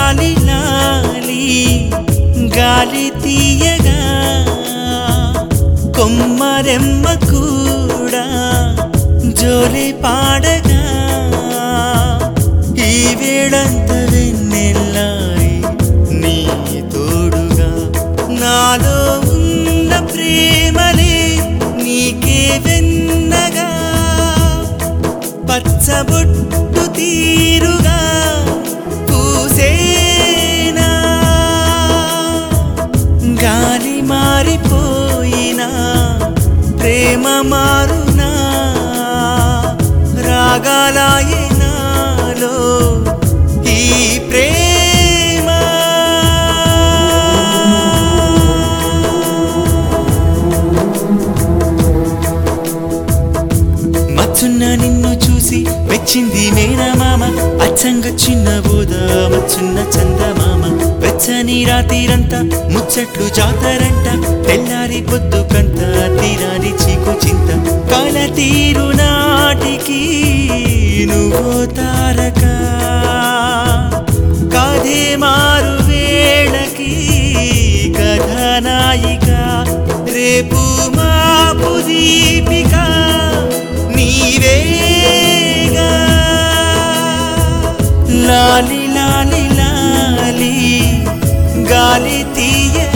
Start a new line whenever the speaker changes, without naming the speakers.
లాలి లాలి గాలి తీయగా కొమ్మరెమ్మ కూడా జోలి పాడగా ఈ వేడంత వెన్నెల్లాయి నీ తోడుగా నాలో ఉన్న ప్రేమలే నీకే వెన్నగా పచ్చబొట్టు తీరుగా పూసేనా గాలి మారిపోయినా ప్రేమ మారునా రాగాలాయే నాలో ఈ ప్రేమ మచ్చున్న నిన్ను చూసి మెచ్చింది మేనమామ అచ్చంగా చిన్న బోధ మచ్చున్న చందమామ వెచ్చని రాత్రిరంతా ముచ్చట్లు జాతరంట తెల్లారి పొద్దు కంత తీరాని చీకు చింత కాల తీరు నాటికి నువ్వు తారక కాదే మారు వేళకి కథనాయిక రేపు మాపు దీపిక నీవేగా లాలి లాలి లాలి గాలి తీయ